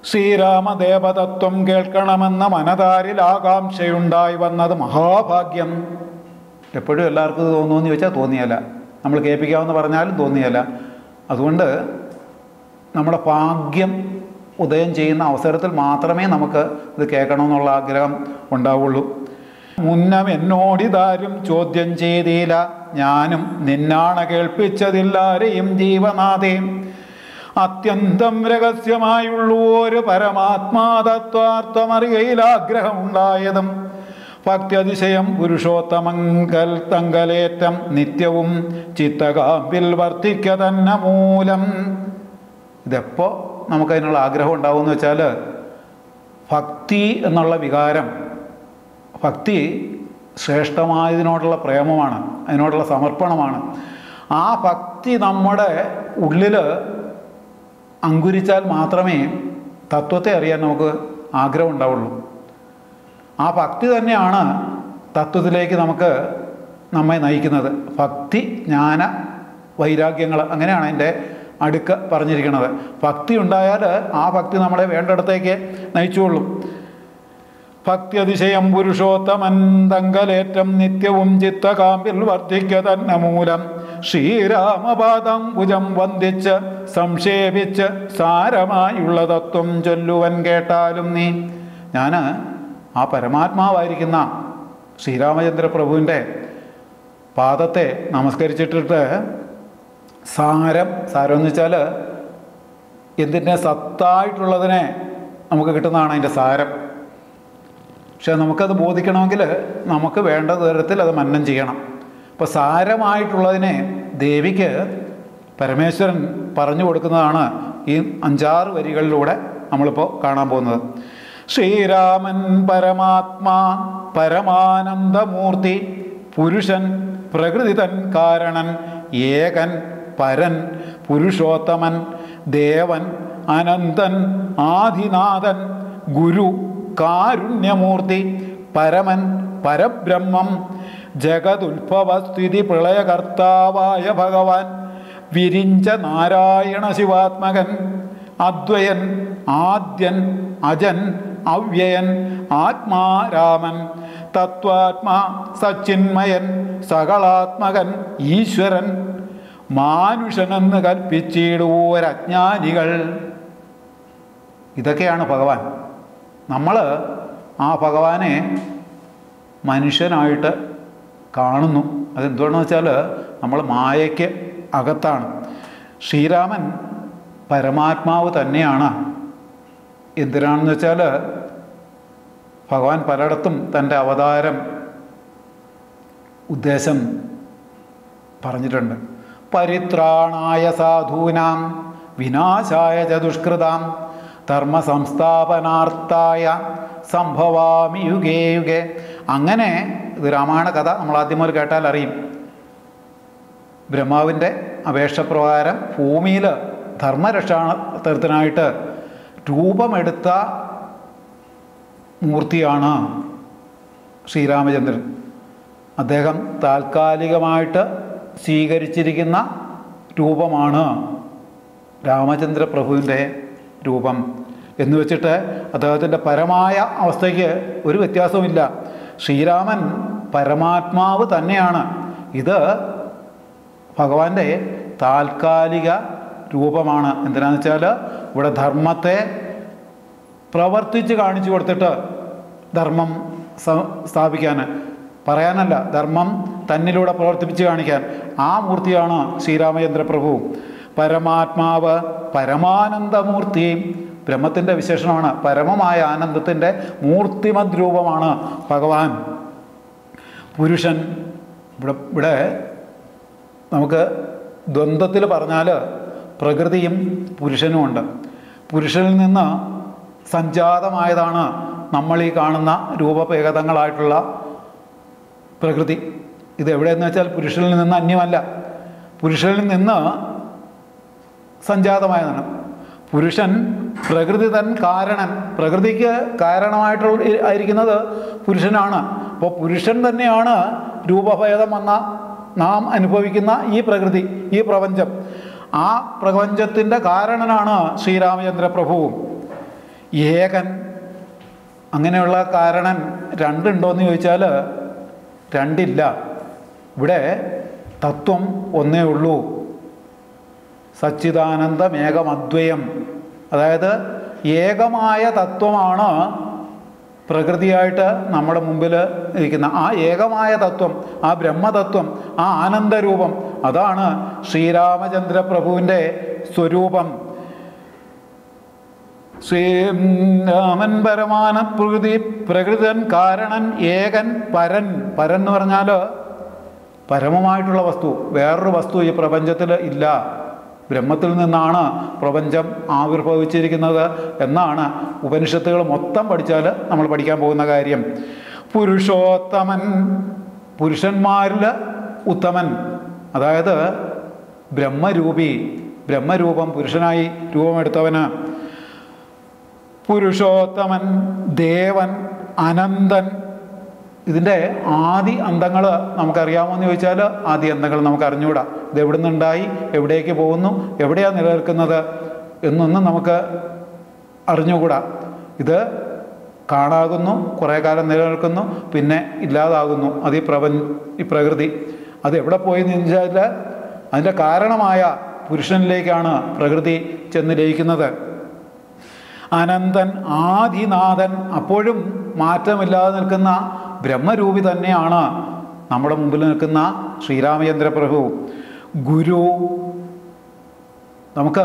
ശ്രീരാമദേവതത്വം കേൾക്കണമെന്ന മനതാരിൽ ആകാംക്ഷയുണ്ടായി വന്നത് മഹാഭാഗ്യം എപ്പോഴും എല്ലാവർക്കും ഇത് തോന്നുമെന്ന് ചോദിച്ചാൽ തോന്നിയല്ല നമ്മൾ കേൾപ്പിക്കാമെന്ന് പറഞ്ഞാലും തോന്നിയല്ല അതുകൊണ്ട് നമ്മുടെ ഭാഗ്യം ഉദയം ചെയ്യുന്ന അവസരത്തിൽ മാത്രമേ നമുക്ക് ഇത് കേൾക്കണമെന്നുള്ള ആഗ്രഹം ഉണ്ടാവുള്ളൂ മുന്നം എന്നോടിതാരും ചോദ്യം ചെയ്തില്ല ഞാനും നിന്നാണ് കേൾപ്പിച്ചതില്ലാരെയും ജീവനാഥേയും അത്യന്തം രഹസ്യമായുള്ളൂ ഒരു പരമാത്മാതത്വാർത്ഥമറിയയിൽ ആഗ്രഹമുണ്ടായതും ഭക്തിയതിശയം പുരുഷോത്തമങ്കൽ തങ്കലേറ്റം നിത്യവും ചിത്തകാമ്പിൽ വർദ്ധിക്ക തന്നെ മൂലം ഇതെപ്പോൾ നമുക്കതിനുള്ള ആഗ്രഹം ഉണ്ടാവുമെന്ന് വെച്ചാൽ ഭക്തി എന്നുള്ള വികാരം ഭക്തി ശ്രേഷ്ഠമായതിനോടുള്ള പ്രേമമാണ് അതിനോടുള്ള സമർപ്പണമാണ് ആ ഭക്തി നമ്മുടെ ഉള്ളിൽ അങ്കുരിച്ചാൽ മാത്രമേ തത്വത്തെ അറിയാൻ നമുക്ക് ആഗ്രഹം ഉണ്ടാവുള്ളൂ ആ ഭക്തി തന്നെയാണ് തത്വത്തിലേക്ക് നമുക്ക് നമ്മെ നയിക്കുന്നത് ഭക്തി ജ്ഞാന വൈരാഗ്യങ്ങൾ അങ്ങനെയാണ് അതിൻ്റെ അടുക്ക പറഞ്ഞിരിക്കുന്നത് ഭക്തി ഉണ്ടായാൽ ആ ഭക്തി നമ്മളെ വേണ്ടിടത്തേക്ക് നയിച്ചുകൊള്ളും ഭക്തി അതിശയം പുരുഷോത്തമൻ തങ്കലേറ്റം നിത്യവും ചിത്തകാമ്പിൽ വർദ്ധിക്ക തന്നെ മൂലം ശ്രീരാമപാദം ഭുജം വന്ദിച്ച് സംക്ഷേപിച്ച് സാരമായുള്ള തത്വം ചൊല്ലുവൻ കേട്ടാലും നീ ഞാൻ ആ പരമാത്മാവായിരിക്കുന്ന ശ്രീരാമചന്ദ്ര പ്രഭുവിൻ്റെ പാദത്തെ നമസ്കരിച്ചിട്ടിട്ട് സാരം സാരം എന്ന് വെച്ചാൽ എന്തിൻ്റെ സത്തായിട്ടുള്ളതിനെ നമുക്ക് കിട്ടുന്നതാണ് അതിൻ്റെ സാരം പക്ഷെ നമുക്കത് ബോധിക്കണമെങ്കിൽ നമുക്ക് വേണ്ട തരത്തിൽ അത് മന്നം ചെയ്യണം അപ്പോൾ സാരമായിട്ടുള്ളതിനെ ദേവിക്ക് പരമേശ്വരൻ പറഞ്ഞു കൊടുക്കുന്നതാണ് ഈ അഞ്ചാറ് വരികളിലൂടെ നമ്മളിപ്പോൾ കാണാൻ പോകുന്നത് ശ്രീരാമൻ പരമാത്മാ പരമാനന്ദമൂർത്തി പുരുഷൻ പ്രകൃതിതൻ കാരണൻ ഏകൻ പരൻ പുരുഷോത്തമൻ ദേവൻ അനന്തൻ ആദിനാഥൻ ഗുരു കാരുണ്യമൂർത്തി പരമൻ പരബ്രഹ്മം ജഗതുത്ഭവസ്ഥിതി പ്രളയകർത്താവായ ഭഗവാൻ വിരിഞ്ച നാരായണ ശിവാത്മകൻ അദ്വയൻ ആദ്യൻ അജൻ അവ്യയൻ ആത്മാരാമൻ തത്വാത്മാ സച്ചിന്മയൻ സകളാത്മകൻ ഈശ്വരൻ മാനുഷനെന്ന് കൽപ്പിച്ചിടുവോരജ്ഞാനികൾ ഇതൊക്കെയാണ് ഭഗവാൻ നമ്മൾ ആ ഭഗവാനെ മനുഷ്യനായിട്ട് കാണുന്നു അതെന്തുകൊണ്ടെന്ന് വെച്ചാൽ നമ്മൾ മായയ്ക്ക് അകത്താണ് ശ്രീരാമൻ പരമാത്മാവ് തന്നെയാണ് എന്തിനാണെന്ന് വെച്ചാൽ ഭഗവാൻ പലയിടത്തും തൻ്റെ അവതാരം ഉദ്ദേശം പറഞ്ഞിട്ടുണ്ട് പരിത്രാണായ സാധൂനാം വിനാശായ ചതുഷ്കൃതാം ധർമ്മ സംസ്ഥാപനാർത്ഥായ സംഭവാമി യുഗേ യുഗേ അങ്ങനെ ഇത് രാമായണ കഥ നമ്മൾ ആദ്യം മുതൽ കേട്ടാൽ അറിയും ബ്രഹ്മാവിൻ്റെ അപേക്ഷപ്രകാരം ഭൂമിയിൽ ധർമ്മരക്ഷാർത്ഥത്തിനായിട്ട് രൂപമെടുത്ത മൂർത്തിയാണ് ശ്രീരാമചന്ദ്രൻ അദ്ദേഹം താൽക്കാലികമായിട്ട് സ്വീകരിച്ചിരിക്കുന്ന രൂപമാണ് രാമചന്ദ്ര പ്രഭുവിൻ്റെ രൂപം എന്ന് വെച്ചിട്ട് അദ്ദേഹത്തിൻ്റെ പരമായ അവസ്ഥയ്ക്ക് ഒരു വ്യത്യാസവുമില്ല ശ്രീരാമൻ പരമാത്മാവ് തന്നെയാണ് ഇത് ഭഗവാന്റെ താൽക്കാലിക രൂപമാണ് എന്തിനാന്ന് വെച്ചാൽ ഇവിടെ ധർമ്മത്തെ പ്രവർത്തിച്ച് കാണിച്ചു കൊടുത്തിട്ട് ധർമ്മം സ- സ്ഥാപിക്കാൻ പറയാനല്ല ധർമ്മം തന്നിലൂടെ പ്രവർത്തിപ്പിച്ച് കാണിക്കാൻ ആ മൂർത്തിയാണ് ശ്രീരാമചന്ദ്ര പ്രഭു പരമാത്മാവ് പരമാനന്ദമൂർത്തി ബ്രഹ്മത്തിൻ്റെ വിശേഷണമാണ് പരമമായ ആനന്ദത്തിൻ്റെ മൂർത്തിമത് രൂപമാണ് ഭഗവാൻ പുരുഷൻ ഇവിടെ ഇവിടെ നമുക്ക് ദ്വന്ദ്വത്തിൽ പറഞ്ഞാൽ പ്രകൃതിയും പുരുഷനുമുണ്ട് പുരുഷനിൽ നിന്ന് സഞ്ജാതമായതാണ് നമ്മൾ ഈ കാണുന്ന രൂപഭേദങ്ങളായിട്ടുള്ള പ്രകൃതി ഇത് എവിടെയെന്ന് വെച്ചാൽ പുരുഷനിൽ നിന്ന് അന്യമല്ല പുരുഷനിൽ നിന്ന് സഞ്ജാതമായതാണ് പുരുഷൻ പ്രകൃതി തൻ കാരണൻ പ്രകൃതിക്ക് കാരണമായിട്ടുള്ള ആയിരിക്കുന്നത് പുരുഷനാണ് അപ്പോൾ പുരുഷൻ തന്നെയാണ് രൂപഭേദം വന്ന നാം അനുഭവിക്കുന്ന ഈ പ്രകൃതി ഈ പ്രപഞ്ചം ആ പ്രപഞ്ചത്തിൻ്റെ കാരണനാണ് ശ്രീരാമചന്ദ്ര പ്രഭുവും ഏകൻ അങ്ങനെയുള്ള കാരണൻ രണ്ടുണ്ടോയെന്ന് ചോദിച്ചാൽ രണ്ടില്ല ഇവിടെ തത്വം ഒന്നേ ഉള്ളൂ സച്ചിദാനന്ദമേകമദ്വയം അതായത് ഏകമായ തത്വമാണ് പ്രകൃതിയായിട്ട് നമ്മുടെ മുമ്പിൽ ഇരിക്കുന്ന ആ ഏകമായ തത്വം ആ ബ്രഹ്മതത്വം ആ ആനന്ദരൂപം അതാണ് ശ്രീരാമചന്ദ്ര പ്രഭുവിൻ്റെ സ്വരൂപം ശ്രീരാമൻ പരമാന പ്രകൃതി പ്രകൃതൻ കാരണൻ ഏകൻ പരൻ പരൻ എന്ന് പറഞ്ഞാൽ പരമമായിട്ടുള്ള വസ്തു വേറൊരു വസ്തു ഈ പ്രപഞ്ചത്തിൽ ഇല്ല ബ്രഹ്മത്തിൽ നിന്നാണ് പ്രപഞ്ചം ആവിർഭവിച്ചിരിക്കുന്നത് എന്നാണ് ഉപനിഷത്തുകൾ മൊത്തം പഠിച്ചാൽ നമ്മൾ പഠിക്കാൻ പോകുന്ന കാര്യം പുരുഷോത്തമൻ പുരുഷന്മാരിൽ ഉത്തമൻ അതായത് ബ്രഹ്മരൂപി ബ്രഹ്മരൂപം പുരുഷനായി രൂപമെടുത്തവന് പുരുഷോത്തമൻ ദേവൻ അനന്തൻ ഇതിൻ്റെ ആദി അന്തങ്ങൾ നമുക്കറിയാമോ എന്ന് ചോദിച്ചാൽ ആദി അന്തങ്ങൾ നമുക്ക് അറിഞ്ഞുകൂടാ ഇത് എവിടെ നിന്നുണ്ടായി എവിടേക്ക് പോകുന്നു എവിടെയാണ് നിലനിൽക്കുന്നത് എന്നൊന്നും നമുക്ക് അറിഞ്ഞുകൂടാ ഇത് കാണാകുന്നു കുറേ കാലം നിലനിൽക്കുന്നു പിന്നെ ഇല്ലാതാകുന്നു അത് ഈ പ്രപഞ്ച ഈ പ്രകൃതി അത് എവിടെ പോയി എന്ന് ചോദിച്ചാൽ അതിൻ്റെ കാരണമായ പുരുഷനിലേക്കാണ് പ്രകൃതി ചെന്ന് ലയിക്കുന്നത് അനന്തൻ ആദിനാഥൻ അപ്പോഴും മാറ്റമില്ലാതെ നിൽക്കുന്ന ബ്രഹ്മരൂപി തന്നെയാണ് നമ്മുടെ മുമ്പിൽ നിൽക്കുന്ന ശ്രീരാമചന്ദ്ര പ്രഭു ഗുരു നമുക്ക്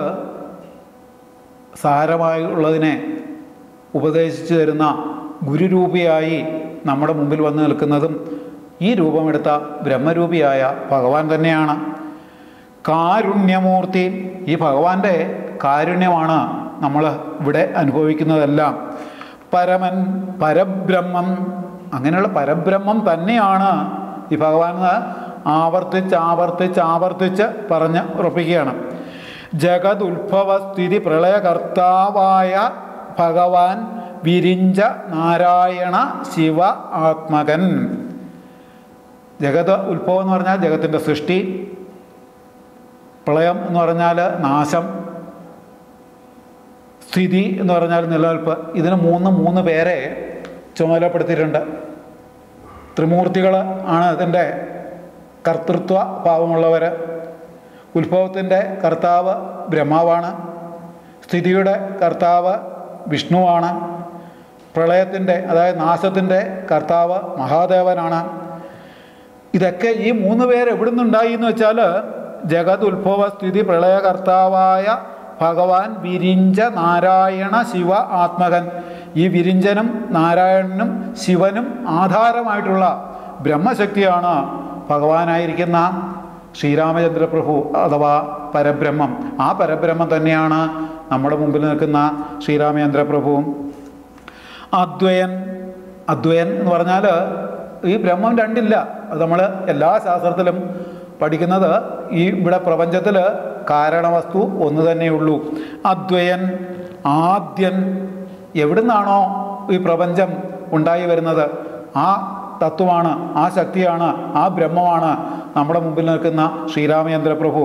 സാരമായുള്ളതിനെ ഉപദേശിച്ചു തരുന്ന ഗുരുരൂപിയായി നമ്മുടെ മുമ്പിൽ വന്ന് നിൽക്കുന്നതും ഈ രൂപമെടുത്ത ബ്രഹ്മരൂപിയായ ഭഗവാൻ തന്നെയാണ് കാരുണ്യമൂർത്തി ഈ ഭഗവാന്റെ കാരുണ്യമാണ് നമ്മൾ ഇവിടെ അനുഭവിക്കുന്നതെല്ലാം പരമൻ പരബ്രഹ്മം അങ്ങനെയുള്ള പരബ്രഹ്മം തന്നെയാണ് ഈ ഭഗവാൻ എന്ന് ആവർത്തിച്ച് ആവർത്തിച്ച് ആവർത്തിച്ച് പറഞ്ഞ് ഉറപ്പിക്കുകയാണ് ജഗതുത്ഭവ സ്ഥിതി പ്രളയകർത്താവായ ഭഗവാൻ വിരിഞ്ച നാരായണ ശിവ ആത്മകൻ ജഗത് ഉത്ഭവം എന്ന് പറഞ്ഞാൽ ജഗത്തിൻ്റെ സൃഷ്ടി പ്രളയം എന്ന് പറഞ്ഞാൽ നാശം സ്ഥിതി എന്ന് പറഞ്ഞാൽ നിലനിൽപ്പ് ഇതിന് മൂന്ന് മൂന്ന് പേരെ ചുമതലപ്പെടുത്തിയിട്ടുണ്ട് ത്രിമൂർത്തികൾ ആണ് ഇതിൻ്റെ കർത്തൃത്വ ഭാവമുള്ളവർ ഉത്ഭവത്തിൻ്റെ കർത്താവ് ബ്രഹ്മാവാണ് സ്ഥിതിയുടെ കർത്താവ് വിഷ്ണുവാണ് പ്രളയത്തിൻ്റെ അതായത് നാശത്തിൻ്റെ കർത്താവ് മഹാദേവനാണ് ഇതൊക്കെ ഈ മൂന്ന് പേര് എവിടെ നിന്നുണ്ടായി എന്ന് വെച്ചാൽ ജഗത് ഉത്ഭവ സ്ഥിതി പ്രളയകർത്താവായ ഭഗവാൻ വിരിഞ്ച നാരായണ ശിവ ആത്മകൻ ഈ വിരിഞ്ചനും നാരായണനും ശിവനും ആധാരമായിട്ടുള്ള ബ്രഹ്മശക്തിയാണ് ഭഗവാനായിരിക്കുന്ന ശ്രീരാമചന്ദ്ര പ്രഭു അഥവാ പരബ്രഹ്മം ആ പരബ്രഹ്മം തന്നെയാണ് നമ്മുടെ മുമ്പിൽ നിൽക്കുന്ന ശ്രീരാമചന്ദ്ര പ്രഭുവും അദ്വയൻ അദ്വയൻ എന്ന് പറഞ്ഞാൽ ഈ ബ്രഹ്മം രണ്ടില്ല അത് നമ്മൾ എല്ലാ ശാസ്ത്രത്തിലും പഠിക്കുന്നത് ഈ ഇവിടെ പ്രപഞ്ചത്തിൽ കാരണവസ്തു ഒന്ന് തന്നെയുള്ളൂ അദ്വയൻ ആദ്യൻ എവിടുന്നാണോ ഈ പ്രപഞ്ചം ഉണ്ടായി വരുന്നത് ആ തത്വമാണ് ആ ശക്തിയാണ് ആ ബ്രഹ്മമാണ് നമ്മുടെ മുമ്പിൽ നിൽക്കുന്ന ശ്രീരാമചന്ദ്ര പ്രഭു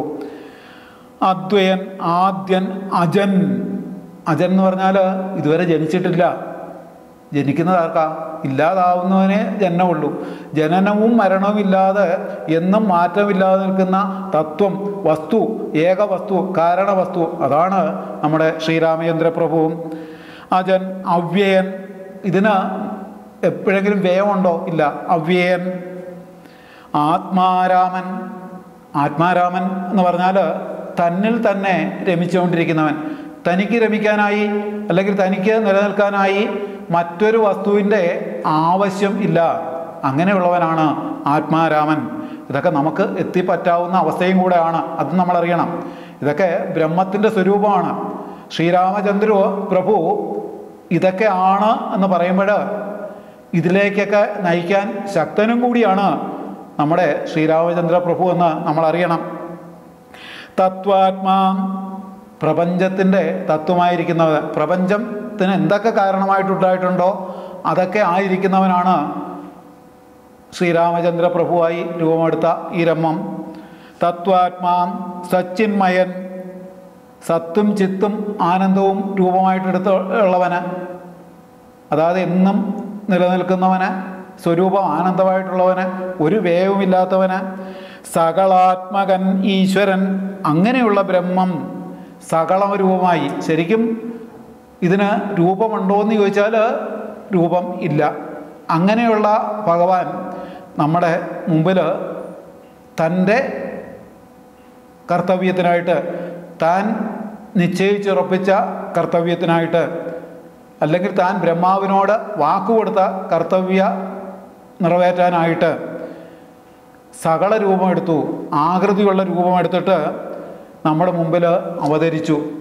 അദ്വയൻ ആദ്യൻ അജൻ അജൻ എന്ന് പറഞ്ഞാൽ ഇതുവരെ ജനിച്ചിട്ടില്ല ജനിക്കുന്നത് ആർക്കാ ഇല്ലാതാവുന്നവനെ ജനനമുള്ളൂ ജനനവും മരണവും ഇല്ലാതെ എന്നും മാറ്റമില്ലാതെ നിൽക്കുന്ന തത്വം വസ്തു ഏക വസ്തു കാരണവസ്തു അതാണ് നമ്മുടെ ശ്രീരാമചന്ദ്ര പ്രഭുവും അജൻ അവ്യയൻ ഇതിന് എപ്പോഴെങ്കിലും വ്യയമുണ്ടോ ഇല്ല അവ്യയൻ ആത്മാരാമൻ ആത്മാരാമൻ എന്ന് പറഞ്ഞാൽ തന്നിൽ തന്നെ രമിച്ചുകൊണ്ടിരിക്കുന്നവൻ തനിക്ക് രമിക്കാനായി അല്ലെങ്കിൽ തനിക്ക് നിലനിൽക്കാനായി മറ്റൊരു വസ്തുവിൻ്റെ ആവശ്യം ഇല്ല അങ്ങനെയുള്ളവനാണ് ആത്മാരാമൻ ഇതൊക്കെ നമുക്ക് എത്തിപ്പറ്റാവുന്ന അവസ്ഥയും കൂടെയാണ് അത് നമ്മൾ അറിയണം ഇതൊക്കെ ബ്രഹ്മത്തിൻ്റെ സ്വരൂപമാണ് ശ്രീരാമചന്ദ്ര പ്രഭു ഇതൊക്കെ ആണ് എന്ന് പറയുമ്പോൾ ഇതിലേക്കൊക്കെ നയിക്കാൻ ശക്തനും കൂടിയാണ് നമ്മുടെ ശ്രീരാമചന്ദ്ര പ്രഭു എന്ന് നമ്മൾ അറിയണം തത്വാത്മാ പ്രപഞ്ചത്തിൻ്റെ തത്വമായിരിക്കുന്നത് പ്രപഞ്ചത്തിന് എന്തൊക്കെ കാരണമായിട്ടുണ്ടായിട്ടുണ്ടോ അതൊക്കെ ആയിരിക്കുന്നവനാണ് ശ്രീരാമചന്ദ്ര പ്രഭുവായി രൂപമെടുത്ത ഈ രമ്മം തത്വാത്മാ സച്ചിന്മയൻ സത്തും ചിത്തും ആനന്ദവും രൂപമായിട്ടെടുത്ത് ഉള്ളവന് അതായത് എന്നും നിലനിൽക്കുന്നവന് സ്വരൂപം ആനന്ദമായിട്ടുള്ളവന് ഒരു വ്യയവുമില്ലാത്തവന് സകളാത്മകൻ ഈശ്വരൻ അങ്ങനെയുള്ള ബ്രഹ്മം സകളരൂപമായി ശരിക്കും ഇതിന് രൂപമുണ്ടോ എന്ന് ചോദിച്ചാൽ രൂപം ഇല്ല അങ്ങനെയുള്ള ഭഗവാൻ നമ്മുടെ മുമ്പിൽ തൻ്റെ കർത്തവ്യത്തിനായിട്ട് താൻ നിശ്ചയിച്ചുറപ്പിച്ച കർത്തവ്യത്തിനായിട്ട് അല്ലെങ്കിൽ താൻ ബ്രഹ്മാവിനോട് വാക്കുകൊടുത്ത കർത്തവ്യ നിറവേറ്റാനായിട്ട് സകള രൂപമെടുത്തു ആകൃതിയുള്ള രൂപമെടുത്തിട്ട് നമ്മുടെ മുമ്പിൽ അവതരിച്ചു